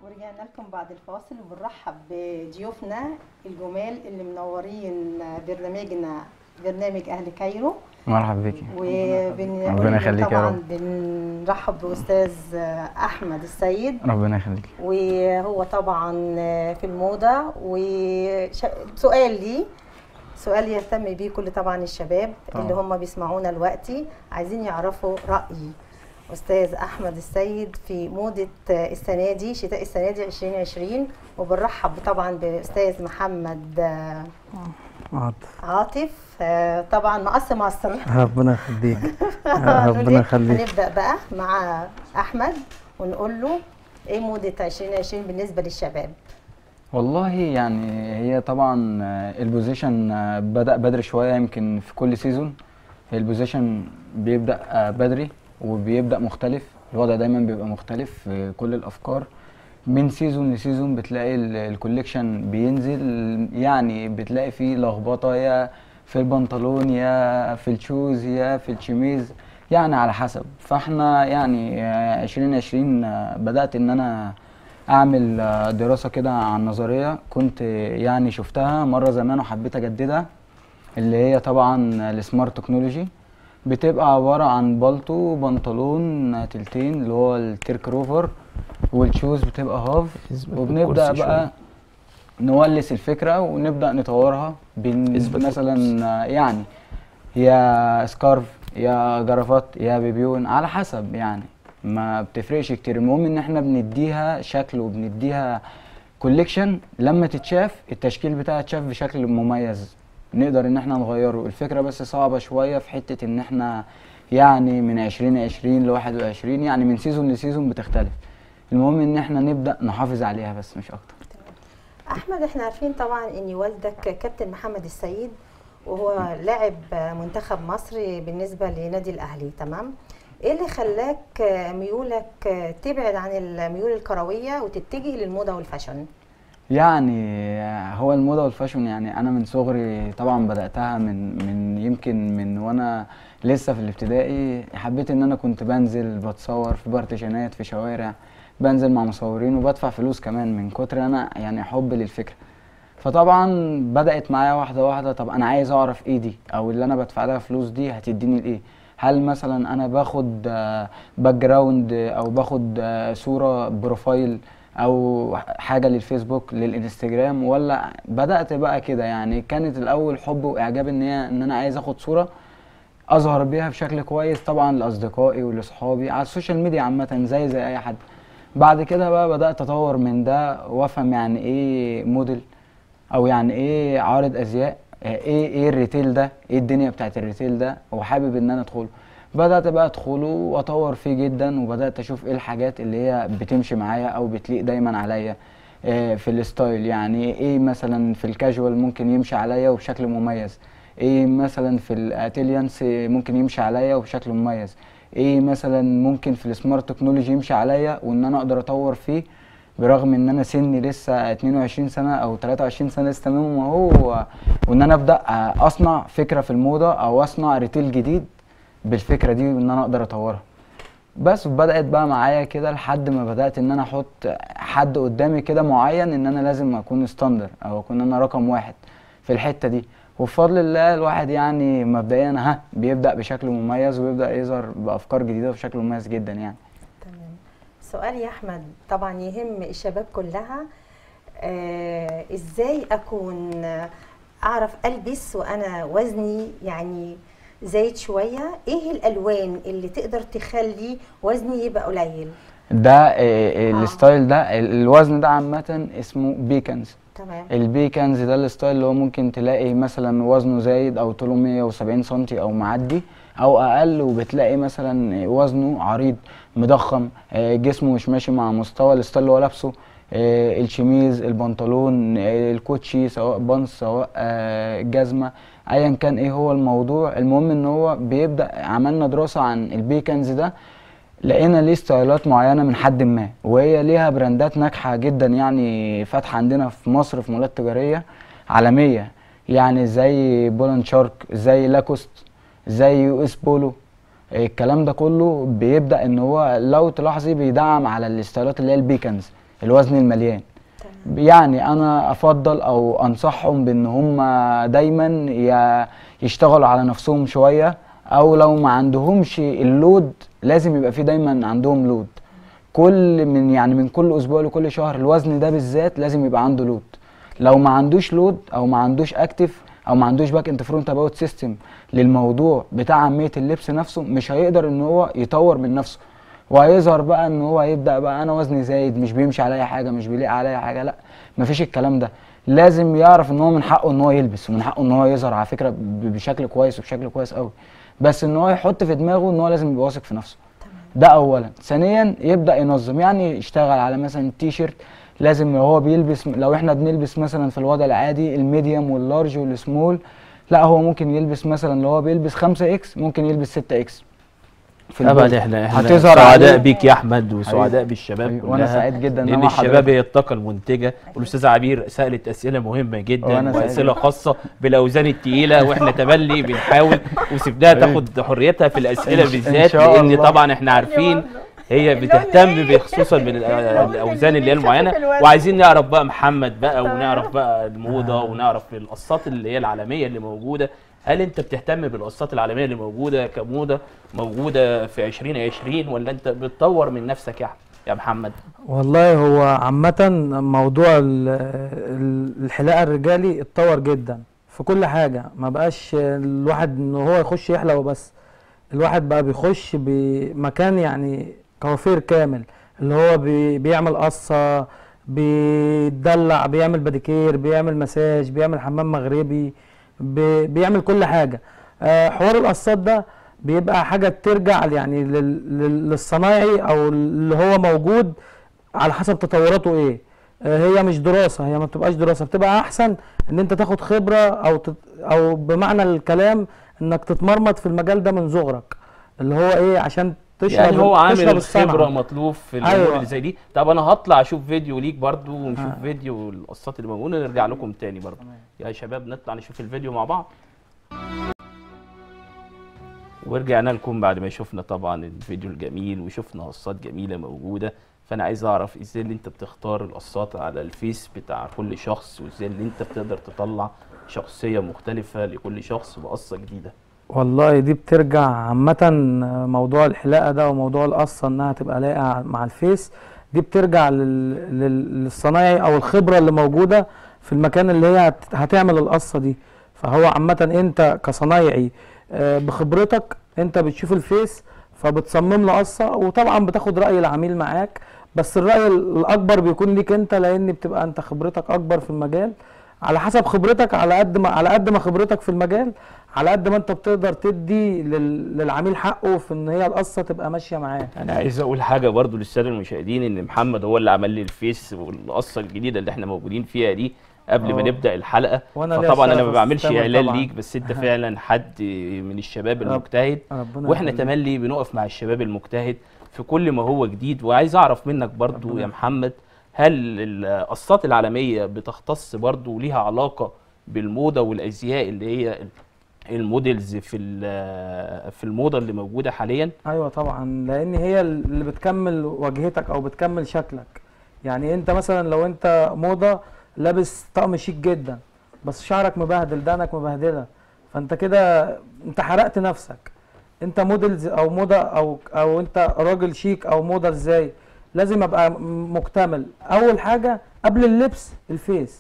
ورجعنا لكم بعد الفاصل وبنرحب بضيوفنا الجمال اللي منورين برنامجنا برنامج اهل كايرو مرحبا بيكي وبن ربنا يخليك يا طبعا رب. بنرحب باستاذ احمد السيد ربنا يخليك وهو طبعا في الموضه وسؤال لي سؤال يهتم بيه كل طبعا الشباب طبعا. اللي هم بيسمعونا دلوقتي عايزين يعرفوا راي استاذ احمد السيد في موضه السنه دي شتاء السنه دي 2020 وبنرحب طبعا باستاذ محمد عاطف عاطف آه، طبعا مقص مصر ربنا يخليك هنقول ربنا إيه؟ يخليك هنبدا بقى مع احمد ونقول له ايه موضه 2020 بالنسبه للشباب والله يعني هي طبعا آه، البوزيشن آه، بدأ بدري شوية يمكن في كل سيزون البوزيشن بيبدأ آه، بدري وبيبدأ مختلف الوضع دايما بيبقى مختلف في كل الأفكار من سيزون لسيزون بتلاقي ال- الكوليكشن بينزل يعني بتلاقي فيه لخبطة يا في البنطلون يا في الشوز يا في الشميز يعني على حسب فاحنا يعني آه، 2020 آه، بدأت ان انا اعمل آه، دراسة كده عن نظرية كنت آه، يعني شفتها مرة زمان وحبيت اجددها اللي هي طبعا السمارت تكنولوجي بتبقى عبارة عن بالطو بنطلون آه، تلتين اللي هو التيرك روفر والشوز بتبقى هاف اثبت وبنبدأ بالكرسي بقى نولس الفكرة ونبدأ نطورها بين اثبت مثلا بالكرسي. آه، يعني يا سكارف يا جرافات يا بيبيون على حسب يعني ما بتفرقش كتير المهم ان احنا بنديها شكل وبنديها كوليكشن لما تتشاف التشكيل بتاعها يتشاف بشكل مميز نقدر ان احنا نغيره الفكرة بس صعبة شوية في حتة ان احنا يعني من 2020 ل 21 يعني من سيزون لسيزون بتختلف المهم ان احنا نبدأ نحافظ عليها بس مش اكتر احمد احنا عارفين طبعا ان والدك كابتن محمد السيد وهو لاعب منتخب مصر بالنسبه لنادي الاهلي تمام ايه اللي خلاك ميولك تبعد عن الميول الكرويه وتتجه للموضه والفاشن يعني هو الموضة والفاشون يعني انا من صغري طبعا بدأتها من من يمكن من وانا لسه في الابتدائي حبيت ان انا كنت بنزل بتصور في بارتيشنات في شوارع بنزل مع مصورين وبدفع فلوس كمان من كتر انا يعني حب للفكرة فطبعا بدأت معايا واحدة واحدة طب انا عايز اعرف ايه دي او اللي انا بدفع لها فلوس دي هتديني الايه هل مثلا انا باخد باك جراوند او باخد آه، صورة بروفايل او حاجه للفيسبوك للانستجرام ولا بدات بقى كده يعني كانت الاول حب واعجاب ان هي ان انا عايز اخد صوره اظهر بيها بشكل كويس طبعا لاصدقائي ولاصحابي على السوشيال ميديا عامه زي زي اي حد بعد كده بقى بدات اطور من ده وافهم يعني ايه موديل او يعني ايه عارض ازياء ايه ايه الريتيل ده ايه الدنيا بتاعت الريتيل ده وحابب ان انا ادخله بدات بقى ادخله واطور فيه جدا وبدات اشوف ايه الحاجات اللي هي بتمشي معايا او بتليق دايما عليا آه، في الستايل يعني ايه مثلا في الكاجوال ممكن يمشي عليا وبشكل مميز ايه مثلا في الاتيليانس ممكن يمشي عليا وبشكل مميز ايه مثلا ممكن في السمارت تكنولوجي يمشي عليا وان انا اقدر اطور فيه برغم ان انا سني لسه 22 سنه او 23 سنه لسه تمام اهو وان انا ابدا اصنع فكره في الموضه او اصنع ريتيل جديد بالفكره دي وان انا اقدر اطورها بس بدات بقى معايا كده لحد ما بدات ان انا احط حد قدامي كده معين ان انا لازم اكون ستاندر او اكون انا رقم واحد في الحته دي وبفضل الله الواحد يعني مبدئيا ها بيبدا بشكل مميز وبيبدا يظهر بافكار جديده بشكل مميز جدا يعني تمام سؤال يا احمد طبعا يهم الشباب كلها آه ازاي اكون آه، اعرف البس وانا وزني يعني زايد شويه ايه الالوان اللي تقدر تخلي وزني يبقى قليل ده آه، آه. الستايل ده ال- الوزن ده عامه اسمه بيكنز تمام البيكنز ده الستايل اللي هو ممكن تلاقي مثلا وزنه زايد او طوله 170 سنتي او معدي او اقل وبتلاقي مثلا وزنه عريض مضخم آه، جسمه مش ماشي مع مستوى الستايل اللي هو لابسه آه، الشميز البنطلون آه، الكوتشي سواء بانس سواء آه، جزمه ايا كان ايه هو الموضوع المهم ان هو بيبدا عملنا دراسه عن البيكنز ده لقينا ليه ستايلات معينه من حد ما وهي ليها براندات ناجحه جدا يعني فاتحه عندنا في مصر في مولات تجاريه عالميه يعني زي بولان شارك زي لاكوست زي يو اس بولو الكلام ده كله بيبدا ان هو لو تلاحظي بيدعم على الستايلات اللي هي البيكنز الوزن المليان تمام يعني انا افضل او انصحهم بان هم دايما ي- يشتغلوا على نفسهم شويه او لو ما عندهمش اللود لازم يبقى في دايما عندهم لود كل من يعني من كل اسبوع لكل شهر الوزن ده بالذات لازم يبقى عنده لود لو ما عندوش لود او ما عندوش اكتف او ما عندوش باك انت فرونت اباوت سيستم للموضوع بتاع عمليه اللبس نفسه مش هيقدر ان هو يطور من نفسه وهيظهر بقى ان هو يبدا بقى انا وزني زايد مش بيمشي عليا حاجه مش بيليق عليا حاجه لا مفيش الكلام ده لازم يعرف ان هو من حقه ان هو يلبس ومن حقه ان هو يظهر على فكره ب- بشكل كويس وبشكل كويس قوي بس ان هو يحط في دماغه ان هو لازم يبقى واثق في نفسه ده اولا ثانيا يبدا ينظم يعني يشتغل على مثلا تي شيرت لازم لو هو بيلبس لو احنا بنلبس مثلا في الوضع العادي الميديوم واللارج والسمول لا هو ممكن يلبس مثلا لو هو بيلبس 5 اكس ممكن يلبس 6 اكس في ابدا البوت. احنا احنا هتظهر سعداء عليه. بيك يا احمد وسعداء حبيبي. بالشباب حبيبي. كلها وانا سعيد جدا ان لان انا مع الشباب حضرتك. هي الطاقه المنتجه والاستاذه عبير سالت اسئله مهمه جدا وأنا سعيد واسئله جداً. خاصه بالاوزان الثقيله واحنا تملي بنحاول وسيبناها تاخد حريتها في الاسئله إن- إن بالذات شاء لان الله. طبعا احنا عارفين هي بتهتم خصوصا بالاوزان اللي هي المعينه وعايزين نعرف بقى محمد بقى ونعرف بقى الموضه ونعرف القصات اللي هي العالميه اللي موجوده هل انت بتهتم بالقصات العالميه اللي موجوده كموضه موجوده في 2020 ولا انت بتطور من نفسك يا أحمد- يا محمد والله هو عامة موضوع ال- ال- الحلاقة الرجالي اتطور جدا في كل حاجة ما بقاش الواحد ان هو يخش يحلق وبس الواحد بقى بيخش بمكان يعني كوافير كامل اللي هو بي بيعمل قصة بيدلع بيعمل بديكير بيعمل مساج بيعمل حمام مغربي بي بيعمل كل حاجة آه، حوار القصات ده بيبقى حاجة ترجع يعني لل- لل- للصنايعي او اللي هو موجود على حسب تطوراته ايه آه، هي مش دراسة هي ما بتبقاش دراسة بتبقى احسن ان انت تاخد خبرة او تت او بمعنى الكلام انك تتمرمط في المجال ده من صغرك اللي هو ايه عشان تشرب يعني هو عامل تشرب الصنعة. الخبره مطلوب في الامور أيوة. اللي زي دي طب انا هطلع اشوف فيديو ليك برضو ونشوف آه. فيديو القصات اللي موجوده ونرجع لكم تاني برضو يا شباب نطلع نشوف الفيديو مع بعض ورجعنا لكم بعد ما شفنا طبعا الفيديو الجميل وشفنا قصات جميله موجوده فانا عايز اعرف ازاي اللي انت بتختار القصات على الفيس بتاع كل شخص وازاي اللي انت بتقدر تطلع شخصيه مختلفه لكل شخص بقصه جديده والله دي بترجع عامة موضوع الحلاقة ده وموضوع القصة انها تبقى لايقة مع الفيس دي بترجع لل... لل... للصنايعي او الخبرة اللي موجودة في المكان اللي هي هت... هتعمل القصة دي فهو عامة انت كصنايعي آه، بخبرتك انت بتشوف الفيس فبتصمم له قصة وطبعا بتاخد رأي العميل معاك بس الرأي الأكبر بيكون ليك انت لأن بتبقى انت خبرتك أكبر في المجال على حسب خبرتك على قد ما على قد ما خبرتك في المجال على قد ما انت بتقدر تدي لل... للعميل حقه في ان هي القصه تبقى ماشيه معاه انا عايز اقول حاجه برضو للساده المشاهدين ان محمد هو اللي عمل لي الفيس والقصه الجديده اللي احنا موجودين فيها دي قبل ما اه. نبدا الحلقه وانا ليا فطبعا انا الشرف ما بعملش والسعادة اعلان طبعاً. ليك بس انت فعلا حد من الشباب رب- المجتهد ربنا واحنا يخليك. تملي بنقف مع الشباب المجتهد في كل ما هو جديد وعايز اعرف منك برضو ربنا يا محمد هل القصات العالميه بتختص برضو ليها علاقه بالموضه والازياء اللي هي الموديلز في ال- في الموضه اللي موجوده حاليا ايوه طبعا لان هي اللي بتكمل واجهتك او بتكمل شكلك يعني انت مثلا لو انت موضه لابس طقم شيك جدا بس شعرك مبهدل دقنك مبهدله فانت كده انت حرقت نفسك انت موديلز او موضه او او انت راجل شيك او موضه ازاي لازم ابقى م- مكتمل اول حاجه قبل اللبس الفيس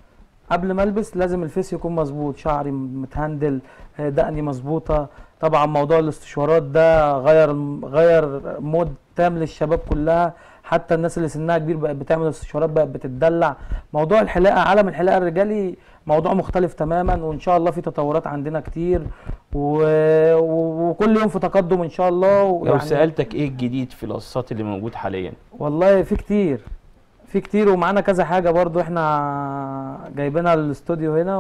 قبل ما البس لازم الفيس يكون مظبوط شعري متهندل آه، دقني مظبوطه طبعا موضوع الاستشوارات ده غير غير مود تام للشباب كلها حتى الناس اللي سنها كبير بقت بتعمل استشوارات بقت بتتدلع موضوع الحلاقه عالم الحلاقه الرجالي موضوع مختلف تماما وان شاء الله في تطورات عندنا كتير و... و... وكل يوم في تقدم ان شاء الله لو ويعني- سالتك ايه الجديد في القصات اللي موجود حاليا والله في كتير في كتير ومعانا كذا حاجه برضو احنا جايبينها الاستوديو هنا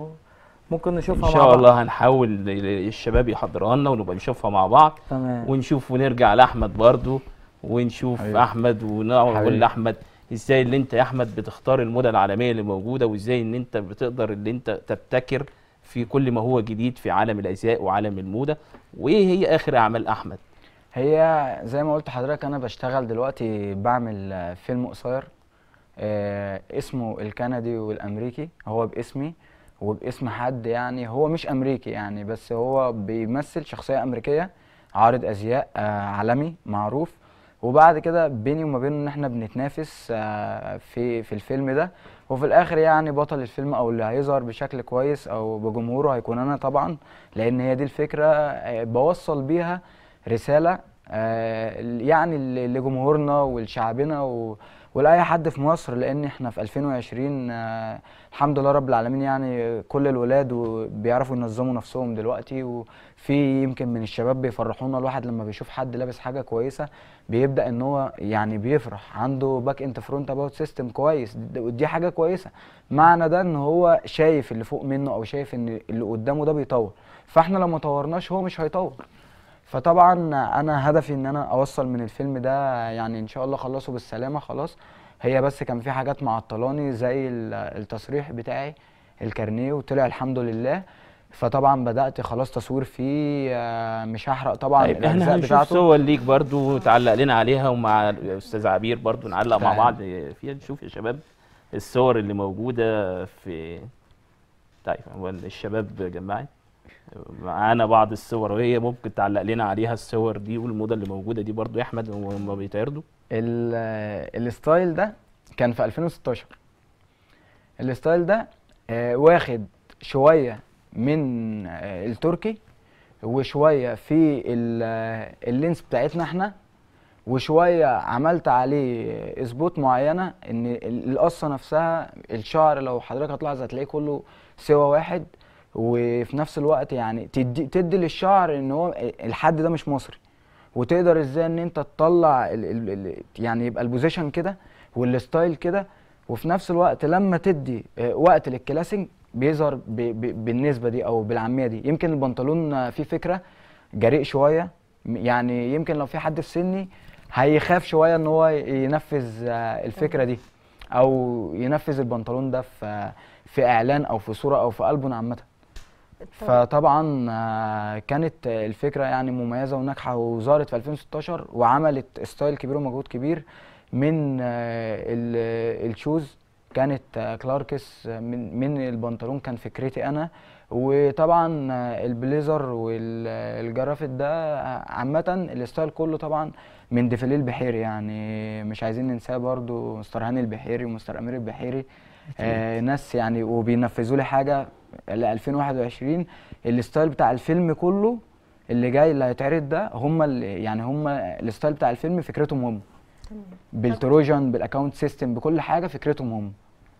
وممكن نشوفها ان مع شاء بعض. الله هنحاول الشباب يحضروها لنا ونبقى نشوفها مع بعض تمام ونشوف ونرجع لاحمد برضو ونشوف حبيبي. احمد ونقعد نقول حبيبي. لاحمد ازاي اللي انت يا احمد بتختار الموضه العالميه اللي موجوده وازاي ان انت بتقدر اللي انت تبتكر في كل ما هو جديد في عالم الازياء وعالم الموضه وايه هي اخر اعمال احمد هي زي ما قلت لحضرتك انا بشتغل دلوقتي بعمل آه، فيلم قصير آه اسمه الكندي والامريكي هو باسمي وباسم حد يعني هو مش امريكي يعني بس هو بيمثل شخصيه امريكيه عارض ازياء آه عالمي معروف وبعد كده بيني وما بينه ان احنا بنتنافس آه في في الفيلم ده وفي الاخر يعني بطل الفيلم او اللي هيظهر بشكل كويس او بجمهوره هيكون انا طبعا لان هي دي الفكره آه بوصل بيها رساله آه يعني ل- لجمهورنا ولشعبنا و- ولاي حد في مصر لان احنا في 2020 آه الحمد لله رب العالمين يعني كل الولاد و- بيعرفوا ينظموا نفسهم دلوقتي وفي يمكن من الشباب بيفرحونا الواحد لما بيشوف حد لابس حاجه كويسه بيبدا ان هو يعني بيفرح عنده باك انت فرونت اباوت سيستم كويس د- ودي حاجه كويسه معنى ده ان هو شايف اللي فوق منه او شايف ان اللي قدامه ده بيطور فاحنا لو ما طورناش هو مش هيطور فطبعا انا هدفي ان انا اوصل من الفيلم ده يعني ان شاء الله اخلصه بالسلامه خلاص هي بس كان في حاجات معطلاني زي ال- التصريح بتاعي الكارنيه وطلع الحمد لله فطبعا بدات خلاص تصوير فيه آه، مش هحرق طبعا طيب احنا الاجزاء هنشوف بتاعته صور ليك برضو تعلق لنا عليها ومع الاستاذ عبير برضو نعلق مع تمام. بعض فيها نشوف يا شباب الصور اللي موجوده في طيب هو الشباب جمعت معانا بعض الصور وهي ممكن تعلق لنا عليها الصور دي والموضه اللي موجوده دي برضو يا احمد وهم بيتعرضوا ال- الستايل ده كان في 2016 الستايل ده آه، واخد شويه من آه، التركي وشويه في ال- آه، اللينس بتاعتنا احنا وشويه عملت عليه اثبوت معينه ان ال- القصه نفسها الشعر لو حضرتك هتلاحظ هتلاقيه كله سوا واحد وفي نفس الوقت يعني تدي تدي للشعر ان هو الحد ده مش مصري وتقدر ازاي ان انت تطلع ال ال ال يعني يبقى البوزيشن كده والستايل كده وفي نفس الوقت لما تدي آه، وقت للكلاسنج بيظهر ب ب بالنسبه دي او بالعاميه دي يمكن البنطلون آه، فيه فكره جريء شويه م- يعني يمكن لو في حد في سني هيخاف شويه ان هو ينفذ آه، الفكره دي او ينفذ البنطلون ده في في اعلان او في صوره او في البوم عامه فطبعا آه، كانت آه، الفكره يعني مميزه وناجحه وظهرت في 2016 وعملت ستايل كبير ومجهود كبير من آه، ال- الشوز كانت آه، كلاركس آه، من من البنطلون كان فكرتي انا وطبعا آه، البليزر والجرافت ده آه، عامه الستايل كله طبعا من ديفيليه البحيري يعني مش عايزين ننساه برضو مستر هاني البحيري ومستر امير البحيري آه ناس يعني وبينفذوا لي حاجه ل 2021 الستايل بتاع الفيلم كله اللي جاي اللي هيتعرض ده هم اللي يعني هم الستايل بتاع الفيلم فكرتهم هم تمام بالتروجن بالاكونت سيستم بكل حاجه فكرتهم هم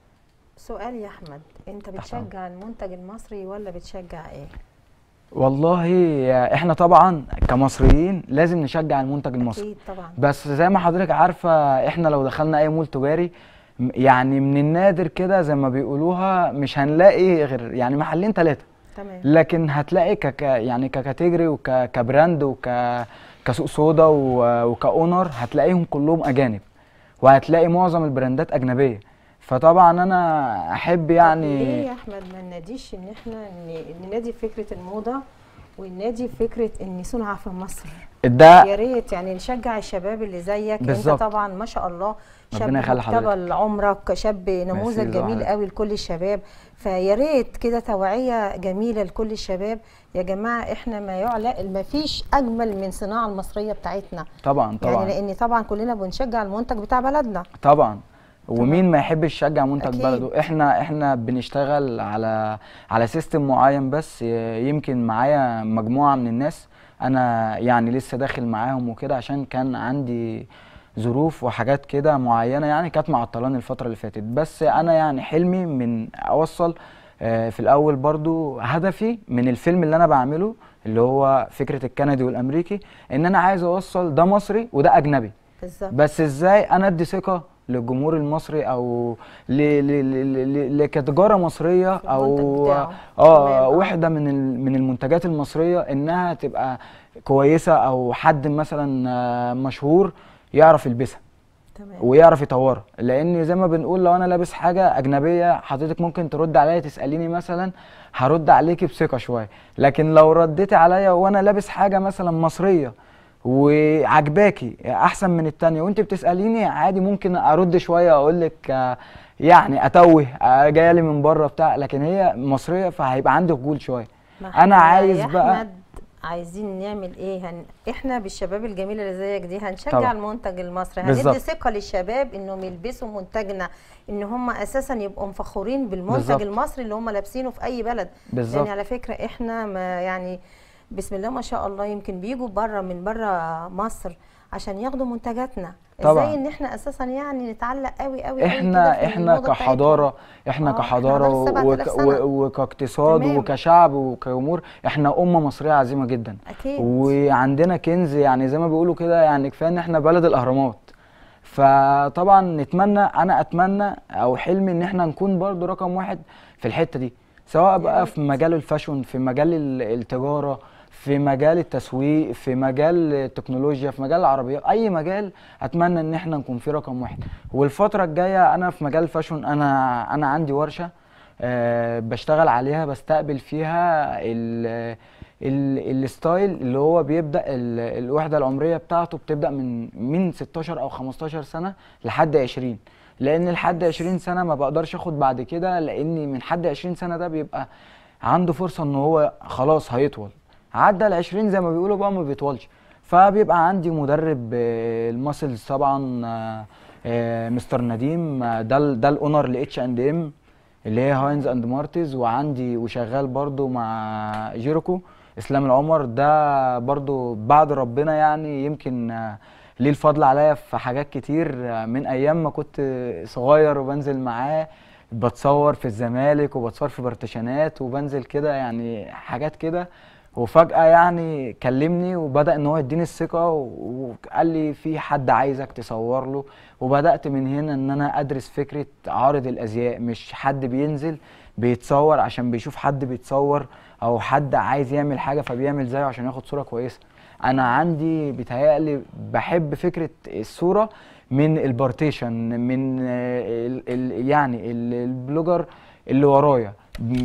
سؤال يا احمد انت تحت بتشجع المنتج المصري ولا بتشجع ايه والله احنا طبعا كمصريين لازم نشجع المنتج المصري اكيد طبعا بس زي ما حضرتك عارفه احنا لو دخلنا اي مول تجاري م- يعني من النادر كده زي ما بيقولوها مش هنلاقي غير يعني محلين ثلاثه تمام لكن هتلاقي كك يعني ككاتيجوري وكبراند وك كسوق سودا و- وكاونر هتلاقيهم كلهم اجانب وهتلاقي معظم البراندات اجنبيه فطبعا انا احب ليه يعني يا احمد ما نناديش ان احنا ن- ننادي فكره الموضه وننادي فكره ان صنع في مصر ده يا ريت يعني نشجع الشباب اللي زيك بالظبط. انت طبعا ما شاء الله شاب ربنا يخلي حضرتك. مقتبل عمرك شاب نموذج ميرسي جميل لحضرتك. قوي لكل الشباب فيا ريت كده توعيه جميله لكل الشباب يا جماعه احنا ما يعلى ما فيش اجمل من صناعه المصريه بتاعتنا طبعا طبعا يعني لان طبعا كلنا بنشجع المنتج بتاع بلدنا طبعا ومين ما يحبش يشجع منتج أكيد. بلده احنا احنا بنشتغل على على سيستم معين بس ي- يمكن معايا مجموعه من الناس انا يعني لسه داخل معاهم وكده عشان كان عندي ظروف وحاجات كده معينه يعني كانت معطلاني الفتره اللي فاتت بس انا يعني حلمي من اوصل آه، في الاول برضو هدفي من الفيلم اللي انا بعمله اللي هو فكره الكندي والامريكي ان انا عايز اوصل ده مصري وده اجنبي بالظبط بس ازاي انا ادي ثقه للجمهور المصري او ل... ل... ل... ل... لكتجاره مصريه في المنتج او بتاعه. اه تمام، آه. وحده من ال... من المنتجات المصريه انها تبقى كويسه او حد مثلا آه، مشهور يعرف يلبسها تمام ويعرف يطورها لان زي ما بنقول لو انا لابس حاجه اجنبيه حضرتك ممكن ترد عليا تساليني مثلا هرد عليكي بثقه شويه لكن لو رديتي عليا وانا لابس حاجه مثلا مصريه وعجباكي احسن من التانية وانت بتساليني عادي ممكن ارد شويه اقول لك يعني اتوه آه، جايه لي من بره بتاع لكن هي مصريه فهيبقى عندي قبول شويه ما أنا إحنا عايز يا بقى- أحمد عايزين نعمل ايه هن... احنا بالشباب الجميله اللي زيك دي هنشجع طبعا. المنتج المصري بالظبط. هندي ثقه للشباب انهم يلبسوا منتجنا ان هم اساسا يبقوا فخورين بالمنتج بالظبط. المصري اللي هم لابسينه في اي بلد بالظبط يعني على فكره احنا ما يعني بسم الله ما شاء الله يمكن بيجوا بره من بره مصر عشان ياخدوا منتجاتنا طبعا. ازاي ان احنا اساسا يعني نتعلق قوي قوي قوي كده احنا في احنا الموضة بتاعتنا. كحضاره احنا آه، إحنا كحضاره حضارة 7000 وك سنة. و- وكاقتصاد تمام. وكشعب وكامور احنا امه مصريه عظيمه جدا اكيد وعندنا كنز يعني زي ما بيقولوا كده يعني كفايه ان احنا بلد الاهرامات فطبعا نتمنى انا اتمنى او حلمي ان احنا نكون برضو رقم واحد في الحته دي سواء بقى ريت. في مجال الفاشون في مجال ال- التجاره في مجال التسويق في مجال التكنولوجيا في مجال العربيات اي مجال اتمنى ان احنا نكون فيه رقم واحد والفتره الجايه انا في مجال الفاشون انا انا عندي ورشه آه، بشتغل عليها بستقبل فيها ال ال- الستايل اللي هو بيبدا ال- الوحده العمريه بتاعته بتبدا من من 16 او 15 سنه لحد 20 لان لحد 20 سنه ما بقدرش اخد بعد كده لان من حد 20 سنه ده بيبقى عنده فرصه ان هو خلاص هيطول عدى ال 20 زي ما بيقولوا بقى ما بيطولش فبيبقى عندي مدرب آه، الماسلز طبعا آه، آه، مستر نديم آه، ده ال- ده الاونر لاتش اند ام اللي هي هاينز اند مارتز وعندي وشغال برضو مع جيروكو اسلام العمر ده برضو بعد ربنا يعني يمكن آه، ليه الفضل عليا في حاجات كتير آه، من ايام ما كنت صغير وبنزل معاه بتصور في الزمالك وبتصور في برتشانات وبنزل كده يعني حاجات كده وفجأة يعني كلمني وبدأ ان هو يديني الثقة و- وقال لي في حد عايزك تصور له وبدأت من هنا ان انا ادرس فكرة عارض الازياء مش حد بينزل بيتصور عشان بيشوف حد بيتصور او حد عايز يعمل حاجة فبيعمل زيه عشان ياخد صورة كويسة انا عندي بيتهيألي بحب فكرة الصورة من البارتيشن من آه، ال ال يعني ال- البلوجر اللي ورايا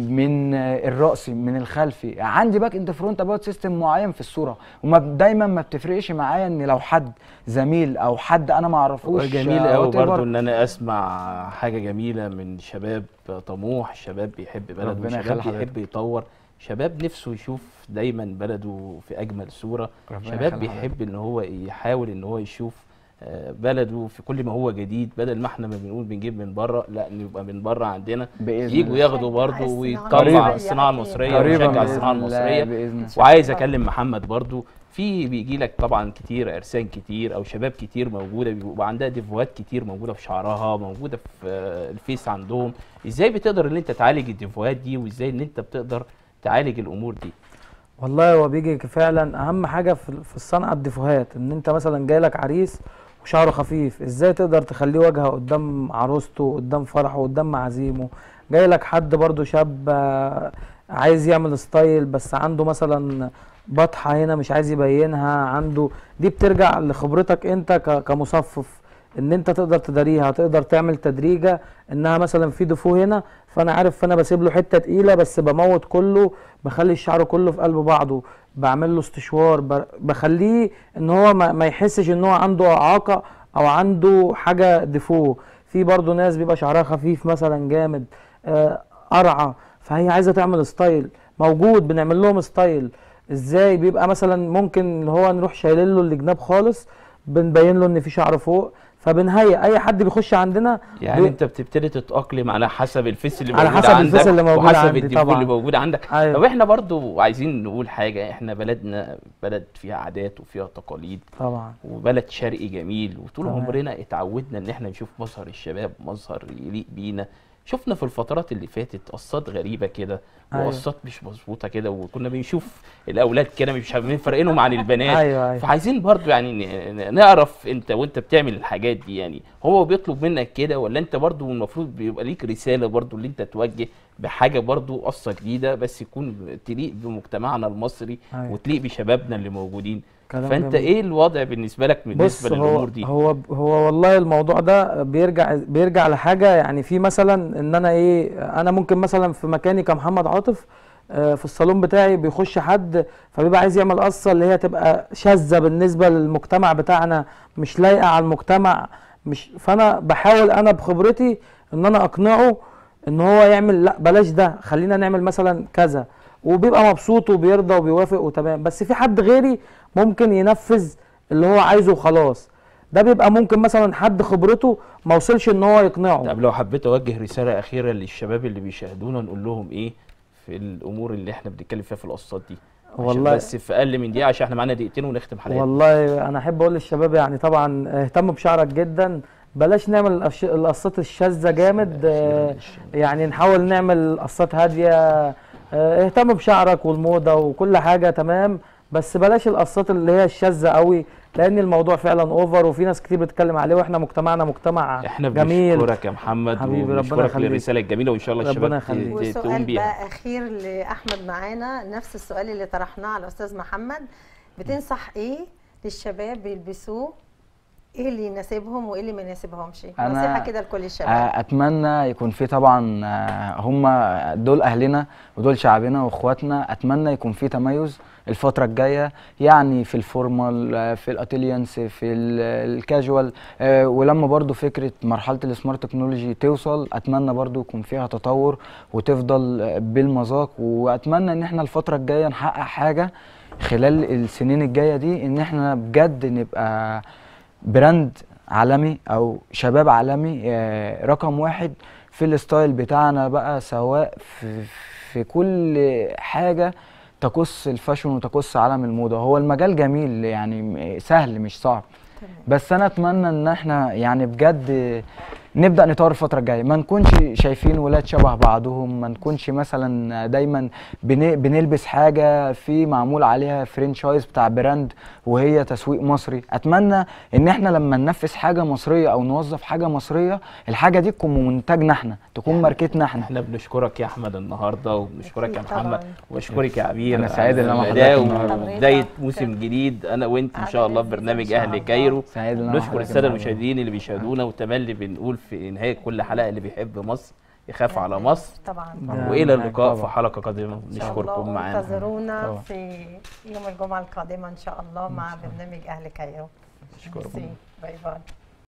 من آه، الرأسي من الخلفي عندي باك اند فرونت اباوت سيستم معين في الصوره وما دايما ما بتفرقش معايا ان لو حد زميل او حد انا ما اعرفوش جميل آه، قوي whatever. برضو ان انا اسمع حاجه جميله من شباب طموح شباب بيحب بلده ربنا شباب يخلي حضرتك. بيحب يطور شباب نفسه يشوف دايما بلده في اجمل صوره ربنا شباب يخلي بيحب ان هو يحاول ان هو يشوف آه، بلده في كل ما هو جديد بدل ما احنا ما بنقول بنجيب من بره لا نبقى من بره عندنا باذن يجوا الله. ياخدوا نشجع برضه الصناعة ويطلع المصرية الصناعه أكيد. المصريه قريبا ويشجع بإذن الصناعه الله، المصريه باذن الله وعايز اكلم محمد برضو في بيجي لك طبعا كتير ارسال كتير او شباب كتير موجوده بيبقى عندها ديفوهات كتير موجوده في شعرها موجوده في آه، الفيس عندهم ازاي بتقدر ان انت تعالج الديفوهات دي وازاي ان انت بتقدر تعالج الامور دي والله هو بيجي فعلا اهم حاجه في في الصنعه الديفوهات ان انت مثلا جاي لك عريس وشعره خفيف ازاي تقدر تخليه واجهه قدام عروسته قدام فرحه قدام معازيمه جاي لك حد برضو شاب آه، عايز يعمل ستايل بس عنده مثلا بطحه هنا مش عايز يبينها عنده دي بترجع لخبرتك انت ك- كمصفف ان انت تقدر تداريها تقدر تعمل تدريجه انها مثلا في دفو هنا فانا عارف فانا بسيب له حته تقيله بس بموت كله بخلي الشعر كله في قلب بعضه بعمل له استشوار ب- بخليه ان هو ما, ما يحسش ان هو عنده اعاقه او عنده حاجه ديفو في برضه ناس بيبقى شعرها خفيف مثلا جامد آه، قرعه فهي عايزه تعمل ستايل موجود بنعمل لهم ستايل ازاي بيبقى مثلا ممكن اللي هو نروح شايلين له الجناب خالص بنبين له ان في شعر فوق فبنهيئ اي حد بيخش عندنا يعني بي- انت بتبتدي تتاقلم على حسب الفيس اللي على موجود حسب عندك الفيس اللي موجود وحسب عندي الديفو طبعاً. اللي موجود عندك طب ايوه احنا برضو عايزين نقول حاجه احنا بلدنا بلد فيها عادات وفيها تقاليد طبعا وبلد شرقي جميل وطول تمام. عمرنا اتعودنا ان احنا نشوف مظهر الشباب مظهر يليق بينا شفنا في الفترات اللي فاتت قصات غريبه كده أيوة. وقصات مش مظبوطه كده وكنا بنشوف الاولاد كده مش مفرقينهم عن البنات ايوه ايوه فعايزين برضو يعني ن- ن- نعرف انت وانت بتعمل الحاجات دي يعني هو بيطلب منك كده ولا انت برضو المفروض بيبقى ليك رسالة برضو اللي انت توجه بحاجة برضو قصة جديده بس يكون تليق بمجتمعنا المصري أيوة. وتليق بشبابنا اللي موجودين كلام فانت جميل. ايه الوضع بالنسبة لك بص بالنسبة هو للامور دي هو هو والله الموضوع ده بيرجع بيرجع لحاجه يعني في مثلا ان انا ايه انا ممكن مثلا في مكاني كمحمد عاطف آه، في الصالون بتاعي بيخش حد فبيبقى عايز يعمل قصه اللي هي تبقى شاذه بالنسبه للمجتمع بتاعنا مش لايقه على المجتمع مش فانا بحاول انا بخبرتي ان انا اقنعه ان هو يعمل لا بلاش ده خلينا نعمل مثلا كذا وبيبقى مبسوط وبيرضى وبيوافق وتمام بس في حد غيري ممكن ينفذ اللي هو عايزه وخلاص ده بيبقى ممكن مثلا حد خبرته ما وصلش ان هو يقنعه طب لو حبيت اوجه رساله اخيره للشباب اللي بيشاهدونا نقول لهم ايه في الامور اللي احنا بنتكلم فيها في القصات دي عشان والله- بس في اقل من دقيقه عشان احنا معانا دقيقتين ونختم حلقتنا والله انا احب اقول للشباب يعني طبعا اهتموا بشعرك جدا بلاش نعمل الأش- القصات الشاذه جامد آه، يعني نحاول نعمل قصات هاديه آه، اهتم بشعرك والموضه وكل حاجه تمام بس بلاش القصات اللي هي الشاذه قوي لان الموضوع فعلا اوفر وفي ناس كتير بتتكلم عليه واحنا مجتمعنا مجتمع احنا جميل بنشكرك يا محمد حبيبي، ربنا وبنشكرك يخليك. للرساله الجميله وان شاء الله ربنا الشباب يخليك. ت- ت- تقوم وسؤال بيها بقى اخير لاحمد معانا نفس السؤال اللي طرحناه على الاستاذ محمد بتنصح ايه للشباب يلبسوه ايه اللي يناسبهم وايه اللي ما يناسبهمش أنا- نصيحه كده لكل الشباب آه، اتمنى يكون في طبعا آه، هم دول اهلنا ودول شعبنا واخواتنا اتمنى يكون في تميز الفترة الجاية يعني في الفورمال آه، في الاتيليانس في ال- الكاجوال آه، ولما برضو فكرة مرحلة السمارت تكنولوجي توصل اتمنى برضو يكون فيها تطور وتفضل آه، بالمذاق واتمنى ان احنا الفترة الجاية نحقق حاجة خلال السنين الجاية دي ان احنا بجد نبقى براند عالمي او شباب عالمي آه، رقم واحد في الستايل بتاعنا بقى سواء في, في كل حاجة تخص الفاشون وتخص عالم الموضة هو المجال جميل يعني م- سهل مش صعب تمام. بس انا اتمنى ان احنا يعني بجد نبدا نطور الفتره الجايه ما نكونش شايفين ولاد شبه بعضهم ما نكونش مثلا دايما بن- بنلبس حاجه في معمول عليها فرنشايز بتاع براند وهي تسويق مصري اتمنى ان احنا لما ننفذ حاجه مصريه او نوظف حاجه مصريه الحاجه دي تكون من منتجنا احنا تكون ماركتنا احنا احنا بنشكرك يا احمد النهارده وبنشكرك يا أكيد محمد طبعاً. وبشكرك يا عبير أنا سعيد إن أنا مع الأداء حضرتك النهاردة. وبدايه موسم جديد انا وانت ان شاء الله في عبد برنامج العزيز إن شاء اهل الله. كايرو سعيد ان انا مع نشكر حضرتك الساده النهاردة. المشاهدين اللي بيشاهدونا وتملي بنقول في انهاء كل حلقه اللي بيحب مصر يخاف على مصر طبعا نعم. والى اللقاء طبعا. في حلقه قادمه إن شاء الله نشكركم معانا وانتظرونا طبعا. في يوم الجمعه القادمه ان شاء الله مع برنامج اهل كايرو نشكركم ميرسي. باي باي